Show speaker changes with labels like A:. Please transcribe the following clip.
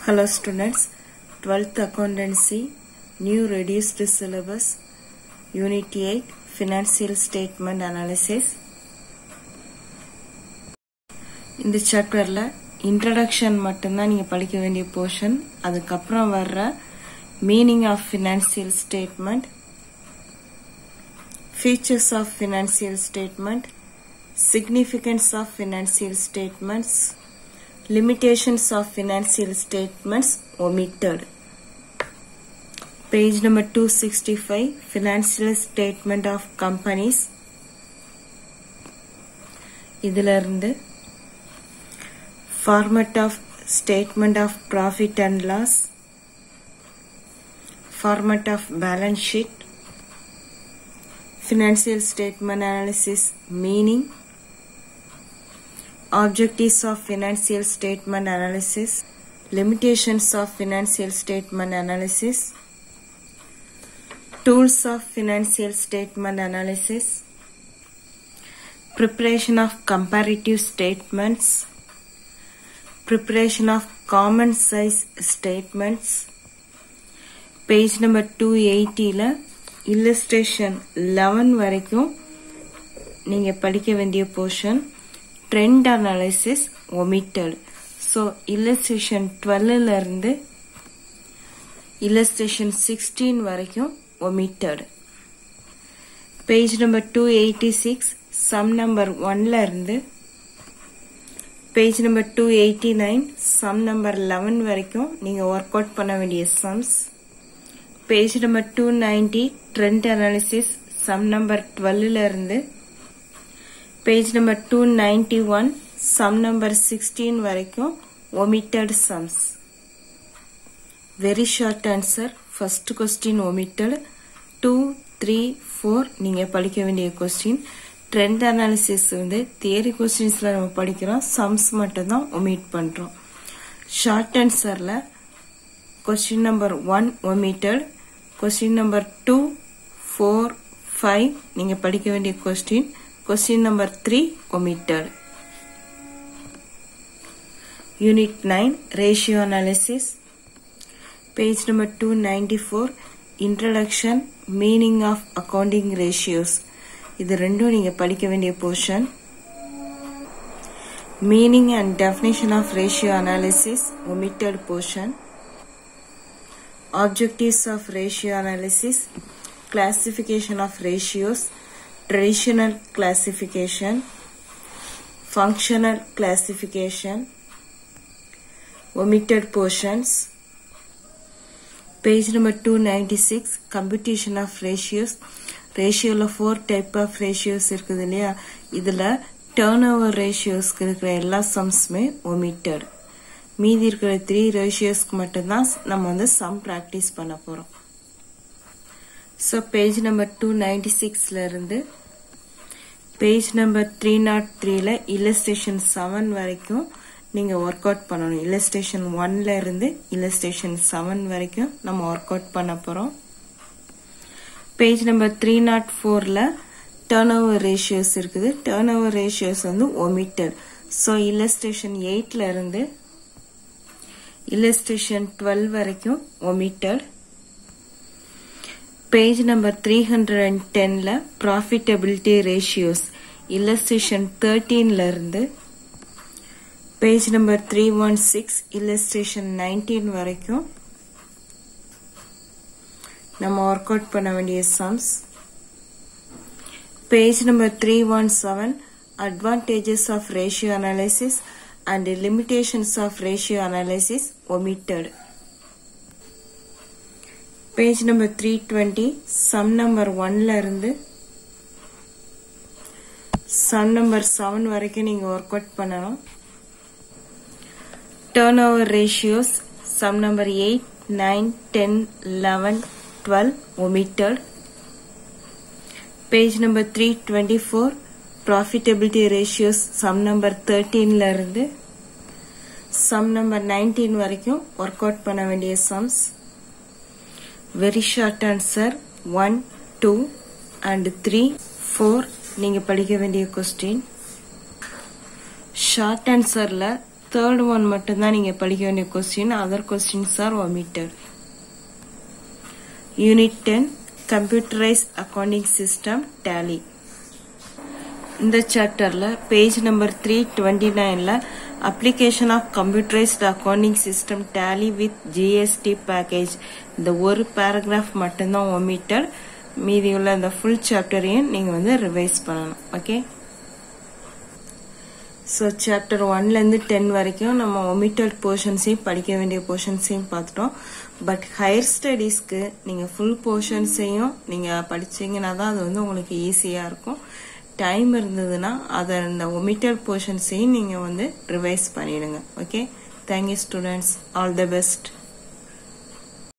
A: Hello students, 12th Accountancy, New Reduced Syllabus, Unit 8, Financial Statement Analysis. இந்த சாப்டரில் introduction மட்டும்தான் நீங்கள் படிக்க வேண்டிய போர்ஷன் அதுக்கப்புறம் வர்ற meaning of financial statement features of financial statement significance of financial statements limitations of financial statements omitted page number 265 financial statement of companies இதுல இருந்து format of statement of profit and loss format of balance sheet financial statement analysis meaning objectives of financial statement analysis limitations of financial statement analysis tools of financial statement analysis preparation of comparative statements preparation of common size statements page number 280 ல illustration eleven வரைக்கும் நீங்கள் படிக்க வேண்டிய portion trend analysis omitted so illustration டுவெல்லிருந்து illustration sixteen வரைக்கும் omitted page number two eighty six sum number ஒன்ல இருந்து page number two eighty nine sum number eleven வரைக்கும் நீங்கள் ஒர்க் அவுட் பண்ண வேண்டிய sums page number two ninety trend analysis sum number டுவெல்ல இருந்து page number two ninety one sum number sixteen வரைக்கும் omitted sums very short answer first question omitted two three four நீங்கள் படிக்க வேண்டிய கொஸ்டின் ட்ரெண்ட் அனாலிசிஸ் வந்து theory கொஸ்டின்ஸில் நம்ம படிக்கிறோம் சம்ஸ் மட்டும்தான் ஒமிட் பண்ணுறோம் ஷார்ட் ஆன்சரில் question number one omitted question number two four five நீங்கள் படிக்க வேண்டிய question question number three omitted unit nine ratio analysis page number two ninety four introduction meaning of accounting ratios இது ரெண்டும் நீங்கள் படிக்க வேண்டிய portion meaning and definition of ratio analysis omitted portion objectives of ratio analysis, classification of ratios, traditional classification, functional classification, omitted portions, page number 296, computation of ratios, ரேஷியோவில் four type of ratios இருக்குது இல்லையா இதில் turn over ரேஷியோஸ்க்கு இருக்கிற எல்லா சம்ஸுமே omitted மீதி இருக்கிற three ரேஷியோஸ்க்கு மட்டும்தான் நம்ம வந்து சம் ப்ராக்டிஸ் பண்ண போகிறோம் so page number two ninety சிக்ஸ்ல இருந்து பேஜ் நம்பர் த்ரீ நாட் த்ரீல இல்லஸ்ட்ரேஷன் செவன் வரைக்கும் நீங்கள் ஒர்க் அவுட் பண்ணணும் இல்லஸ்ட்ரேஷன் ஒன்ல இருந்து இல்லஸ்ட்ரேஷன் செவன் வரைக்கும் நம்ம ஒர்க் அவுட் பண்ண போகிறோம் பேஜ் நம்பர் த்ரீ நாட் ஃபோரில் டேர்ன் ஓவர் ரேஷியோஸ் இருக்குது டேர்ன் ஓவர் ரேஷியோஸ் வந்து ஒமிட்டட் ஸோ இல்லஸ்ட்ரேஷன் எயிட்ல இருந்து illustration 12 வரைக்கும் omitted page number 310 ல profitability ratios illustration 13 ல இருந்து page number 316 illustration 19 வரைக்கும் நம்ம ஒர்க் அவுட் பண்ண வேண்டிய sums page number three one seven advantages of ratio analysis and limitations of ratio analysis omitted. Page number 320, sum number 1ல இருந்து sum number 7 வரைக்கும் நீங்க ஒர்க் அவுட் பண்ணணும் turn over ratios sum number eight nine ten eleven twelve omitted page number three twenty four profitability ratios sum number தேர்ட்டீன்ல இருந்து sum number nineteen வரைக்கும் work out பண்ண வேண்டிய sums very short answer one two and three four நீங்கள் படிக்க வேண்டிய question short ஆன்சரில் third one மட்டும்தான் நீங்கள் படிக்க வேண்டிய question other questions are omitted unit ten computerise accounting system Tally இந்த சாப்டர்ல பேஜ் நம்பர் த்ரீ டுவெண்ட்டி நைன்ல application of computerised accounting system Tally with GST package இந்த ஒரு பேராகிராஃப் மட்டும்தான் omitted மீதி உள்ள இந்த ஃபுல் சாப்டரையும் நீங்கள் வந்து ரிவைஸ் பண்ணணும் ஓகே ஸோ சாப்டர் ஒன்லேருந்து டென் வரைக்கும் நம்ம ஒமிட்டட் போர்ஷன்ஸையும் படிக்க வேண்டிய போர்ஷன்ஸையும் பார்த்துட்டோம் பட் ஹையர் ஸ்டடீஸ்க்கு நீங்கள் ஃபுல் போர்ஷன்ஸையும் நீங்கள் படிச்சீங்கன்னா தான் அது வந்து உங்களுக்கு ஈஸியாக இருக்கும் டைம் இருந்ததுன்னா அதை இந்த ஒமிட்டட் போர்ஷன்ஸையும் நீங்கள் வந்து ரிவைஸ் பண்ணிடுங்க okay thank you students all the best